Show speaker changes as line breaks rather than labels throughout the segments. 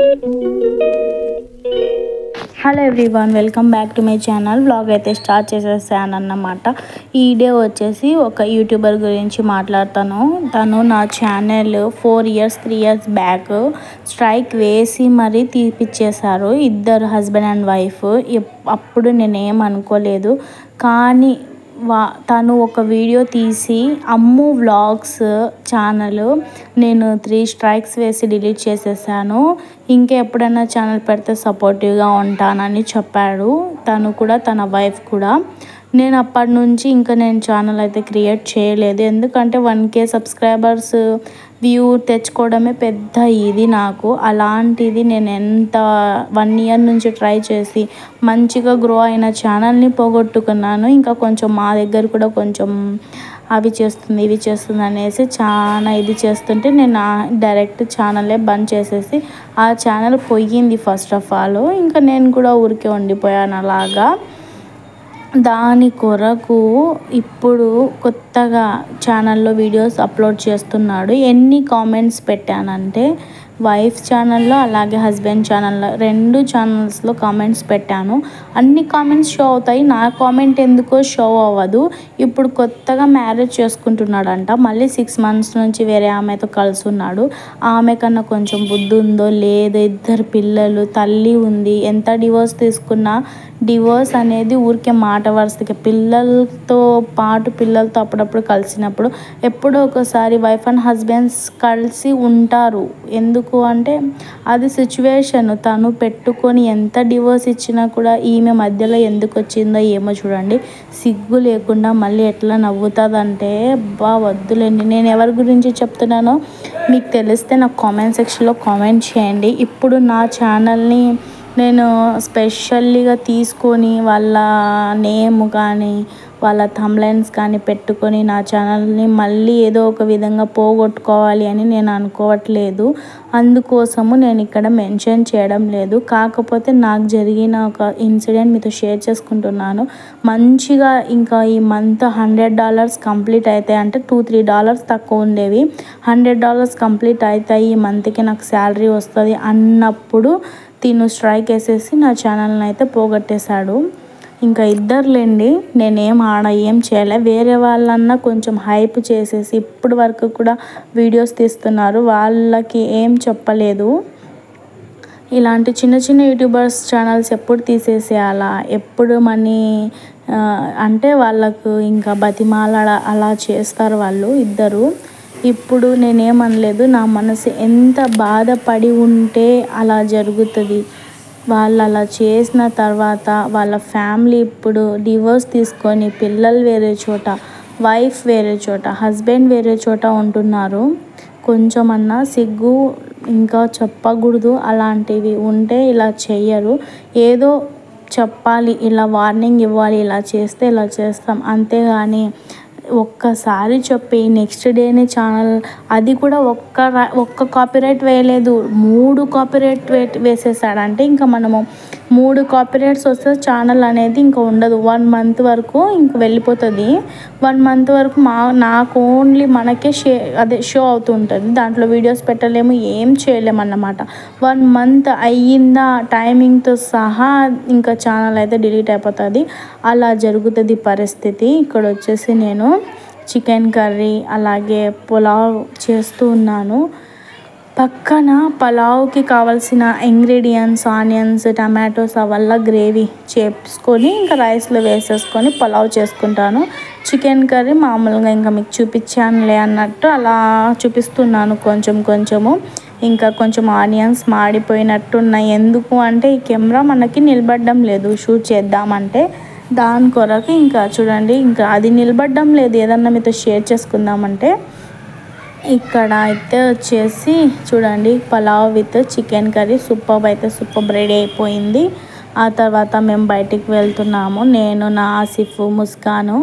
hello everyone welcome back to my channel vlog అయితే start చేసేసాను అన్నమాట ఈ డే వచ్చేసి ఒక యూట్యూబర్ గురించి మాట్లాడతాను తను నా channel four years three years back strike వేసి మరీ తీపిచ్చేశారు ఇద్దరు హస్బెండ్ అండ్ వైఫ్ అప్పుడు నేనేం అనుకోలేదు కానీ వా తను ఒక వీడియో తీసి అమ్ము వ్లాగ్స్ ఛానల్ నేను త్రీ స్ట్రైక్స్ వేసి డిలీట్ చేసేసాను ఇంకా ఎప్పుడైనా ఛానల్ పెడితే సపోర్టివ్గా ఉంటానని చెప్పాడు తను కూడా తన వైఫ్ కూడా నేను అప్పటి నుంచి ఇంకా నేను ఛానల్ అయితే క్రియేట్ చేయలేదు ఎందుకంటే వన్ కే సబ్స్క్రైబర్స్ వ్యూ తెచ్చుకోవడమే పెద్ద ఇది నాకు అలాంటిది నేను ఎంత వన్ ఇయర్ నుంచి ట్రై చేసి మంచిగా గ్రో అయిన ఛానల్ని పోగొట్టుకున్నాను ఇంకా కొంచెం మా దగ్గర కూడా కొంచెం అవి చేస్తుంది ఇవి చేస్తుంది అనేసి చాలా ఇది చేస్తుంటే నేను డైరెక్ట్ ఛానలే బంద్ చేసేసి ఆ ఛానల్ పోయింది ఫస్ట్ ఆఫ్ ఆల్ ఇంకా నేను కూడా ఊరికే ఉండిపోయాను అలాగా దాని కొరకు ఇప్పుడు కొత్తగా ఛానల్లో వీడియోస్ అప్లోడ్ చేస్తున్నాడు ఎన్ని కామెంట్స్ పెట్టానంటే వైఫ్ ఛానల్లో అలాగే హస్బెండ్ ఛానల్లో రెండు ఛానల్స్లో కామెంట్స్ పెట్టాను అన్ని కామెంట్స్ షో అవుతాయి నా కామెంట్ ఎందుకో షో అవ్వదు ఇప్పుడు కొత్తగా మ్యారేజ్ చేసుకుంటున్నాడంట మళ్ళీ సిక్స్ మంత్స్ నుంచి వేరే ఆమెతో కలిసి ఉన్నాడు ఆమె కన్నా కొంచెం బుద్ధి ఉందో లేదో ఇద్దరు పిల్లలు తల్లి ఉంది ఎంత డివోర్స్ తీసుకున్నా డివోర్స్ అనేది ఊరికే మాట వరుసకి పిల్లలతో పాటు పిల్లలతో అప్పుడప్పుడు కలిసినప్పుడు ఎప్పుడో ఒకసారి వైఫ్ అండ్ హస్బెండ్స్ కలిసి ఉంటారు ఎందుకు అంటే అది సిచ్యువేషన్ తను పెట్టుకొని ఎంత డివోర్స్ ఇచ్చినా కూడా ఈమె మధ్యలో ఎందుకు వచ్చిందో ఏమో చూడండి సిగ్గు లేకుండా మళ్ళీ ఎట్లా నవ్వుతుందంటే బా వద్దులేండి నేను ఎవరి గురించి చెప్తున్నానో మీకు తెలిస్తే నాకు కామెంట్ సెక్షన్లో కామెంట్ చేయండి ఇప్పుడు నా ఛానల్ని నేను స్పెషల్లీగా తీసుకొని వాళ్ళ నేమ్ కానీ వాళ్ళ థంబ్లైన్స్ కానీ పెట్టుకొని నా ఛానల్ని మళ్ళీ ఏదో ఒక విధంగా పోగొట్టుకోవాలి అని నేను అనుకోవట్లేదు అందుకోసము నేను ఇక్కడ మెన్షన్ చేయడం లేదు కాకపోతే నాకు జరిగిన ఒక ఇన్సిడెంట్ మీతో షేర్ చేసుకుంటున్నాను మంచిగా ఇంకా ఈ మంత్ హండ్రెడ్ డాలర్స్ కంప్లీట్ అవుతాయి అంటే టూ త్రీ డాలర్స్ తక్కువ ఉండేవి హండ్రెడ్ డాలర్స్ కంప్లీట్ అవుతాయి ఈ మంత్కి నాకు శాలరీ వస్తుంది అన్నప్పుడు తిను స్ట్రైక్ వేసేసి నా ఛానల్ని అయితే పోగొట్టేశాడు ఇంకా ఇద్దరులేండి నేనేం ఆడ ఏం చేయలే వేరే వాళ్ళన్నా కొంచెం హైప్ చేసేసి ఇప్పటి వరకు కూడా వీడియోస్ తీస్తున్నారు వాళ్ళకి ఏం చెప్పలేదు ఇలాంటి చిన్న చిన్న యూట్యూబర్స్ ఛానల్స్ ఎప్పుడు తీసేసేయాలా ఎప్పుడు మనీ అంటే వాళ్ళకు ఇంకా బతిమాల అలా చేస్తారు వాళ్ళు ఇద్దరు ఇప్పుడు నేనేమనలేదు నా మనసు ఎంత బాధపడి ఉంటే అలా జరుగుతుంది వాళ్ళు అలా చేసిన తర్వాత వాళ్ళ ఫ్యామిలీ ఇప్పుడు డివోర్స్ తీసుకొని పిల్లలు వేరే చోట వైఫ్ వేరే చోట హస్బెండ్ వేరే చోట ఉంటున్నారు కొంచెమన్నా సిగ్గు ఇంకా చెప్పకూడదు అలాంటివి ఉంటే ఇలా చెయ్యరు ఏదో చెప్పాలి ఇలా వార్నింగ్ ఇవ్వాలి ఇలా చేస్తే ఇలా చేస్తాం అంతేగాని ఒక్కసారి చెప్పి నెక్స్ట్ డేనే ఛానల్ అది కూడా ఒక్క ఒక్క కాపీరైట్ వేయలేదు మూడు కాపీరైట్ వే వేసేసాడంటే ఇంకా మనము మూడు కాపీరైట్స్ వస్తే ఛానల్ అనేది ఇంకా ఉండదు వన్ మంత్ వరకు ఇంక వెళ్ళిపోతుంది వన్ మంత్ వరకు మా నాకు ఓన్లీ మనకే షే అదే షో అవుతుంటుంది దాంట్లో వీడియోస్ పెట్టలేము ఏం చేయలేము అన్నమాట వన్ మంత్ అయ్యిందా టైమింగ్తో సహా ఇంకా ఛానల్ అయితే డిలీట్ అయిపోతుంది అలా జరుగుతుంది పరిస్థితి ఇక్కడ వచ్చేసి నేను చికెన్ కర్రీ అలాగే పులావ్ చేస్తూ ఉన్నాను పక్కన పలావ్కి కావాల్సిన ఇంగ్రీడియంట్స్ ఆనియన్స్ టమాటోస్ అవల్ల గ్రేవీ చేసుకొని ఇంకా రైస్లో వేసేసుకొని పలావ్ చేసుకుంటాను చికెన్ కర్రీ మామూలుగా ఇంకా మీకు చూపించానులే అన్నట్టు అలా చూపిస్తున్నాను కొంచెం కొంచెము ఇంకా కొంచెం ఆనియన్స్ మాడిపోయినట్టు ఉన్నాయి ఎందుకు అంటే ఈ కెమెరా మనకి నిలబడడం లేదు షూట్ చేద్దామంటే దాని కొరకు ఇంకా చూడండి ఇంకా అది నిలబడడం లేదు ఏదన్నా మీతో షేర్ చేసుకుందామంటే ఇక్కడ అయితే వచ్చేసి చూడండి pulao with chicken curry super అయితే సూపర్ రెడీ అయిపోయింది ఆ తర్వాత మేము బయటికి వెళ్తున్నాము నేను నా ఆసిఫ్ ముస్కాను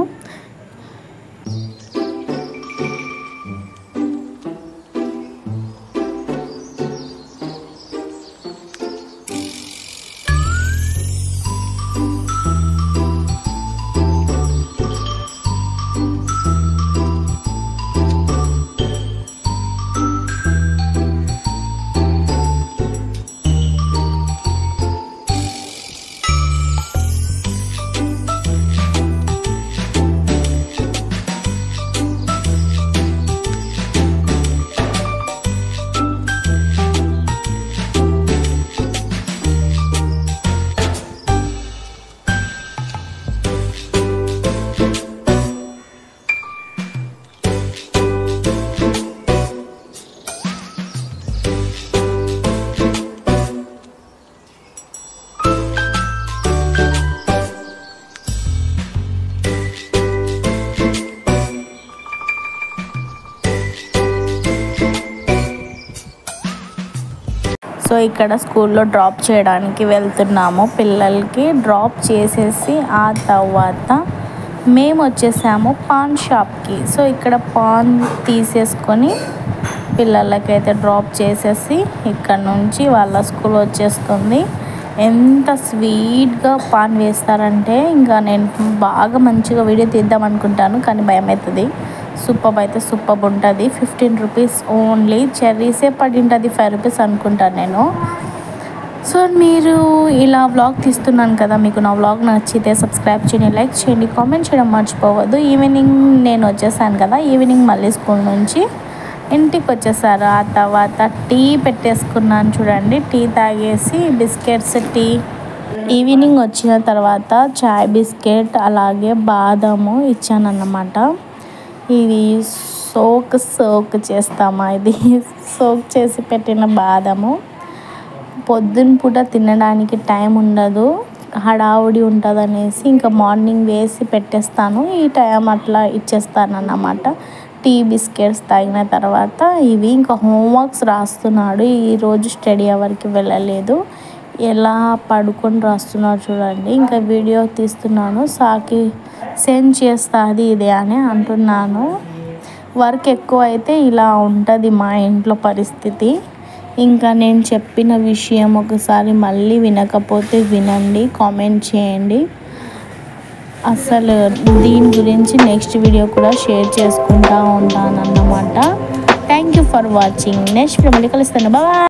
సో ఇక్కడ స్కూల్లో డ్రాప్ చేయడానికి వెళ్తున్నాము పిల్లలకి డ్రాప్ చేసేసి ఆ తర్వాత మేము వచ్చేసాము పాన్ షాప్కి సో ఇక్కడ పాన్ తీసేసుకొని పిల్లలకైతే డ్రాప్ చేసేసి ఇక్కడ నుంచి వాళ్ళ స్కూల్ వచ్చేస్తుంది ఎంత స్వీట్గా పాన్ వేస్తారంటే ఇంకా నేను బాగా మంచిగా వీడియో తీద్దాం అనుకుంటాను కానీ భయం అవుతుంది సూపర్ అయితే సూపర్ ఉంటుంది ఫిఫ్టీన్ రూపీస్ ఓన్లీ చెర్రీసే పడి ఉంటుంది ఫైవ్ రూపీస్ అనుకుంటాను నేను సో మీరు ఇలా వ్లాగ్ తీస్తున్నాను కదా మీకు నా వ్లాగ్ నచ్చితే సబ్స్క్రైబ్ చేయండి లైక్ చేయండి కామెంట్ చేయడం మర్చిపోవద్దు ఈవినింగ్ నేను వచ్చేసాను కదా ఈవినింగ్ మళ్ళీ స్కూల్ నుంచి ఇంటికి వచ్చేసారు ఆ తర్వాత టీ పెట్టేసుకున్నాను చూడండి టీ తాగేసి బిస్కెట్స్ టీ ఈవినింగ్ వచ్చిన తర్వాత చాయ్ బిస్కెట్ అలాగే బాదము ఇచ్చానన్నమాట ఇవి సోక్ సోక్ చేస్తామా ఇది సోక్ చేసి పెట్టిన బాదము పొద్దున పూట తినడానికి టైం ఉండదు హడావుడి ఉంటుంది అనేసి ఇంకా మార్నింగ్ వేసి పెట్టేస్తాను ఈ టైం అట్లా ఇచ్చేస్తాను అన్నమాట టీ బిస్కెట్స్ తాగిన తర్వాత ఇవి ఇంకా హోంవర్క్స్ రాస్తున్నాడు ఈరోజు స్టడీ అవర్కి వెళ్ళలేదు ఎలా పడుకొని రాస్తున్నాడు చూడండి ఇంకా వీడియో తీస్తున్నాను సాకి సెండ్ చేస్తుంది ఇది అని అంటున్నాను వర్క్ ఎక్కువ అయితే ఇలా ఉంటుంది మా ఇంట్లో పరిస్థితి ఇంకా నేను చెప్పిన విషయం ఒకసారి మళ్ళీ వినకపోతే వినండి కామెంట్ చేయండి అసలు దీని గురించి నెక్స్ట్ వీడియో కూడా షేర్ చేసుకుంటా ఉంటాను అన్నమాట thank you for watching next video మళ్ళీ కలుస్తాను బాయ్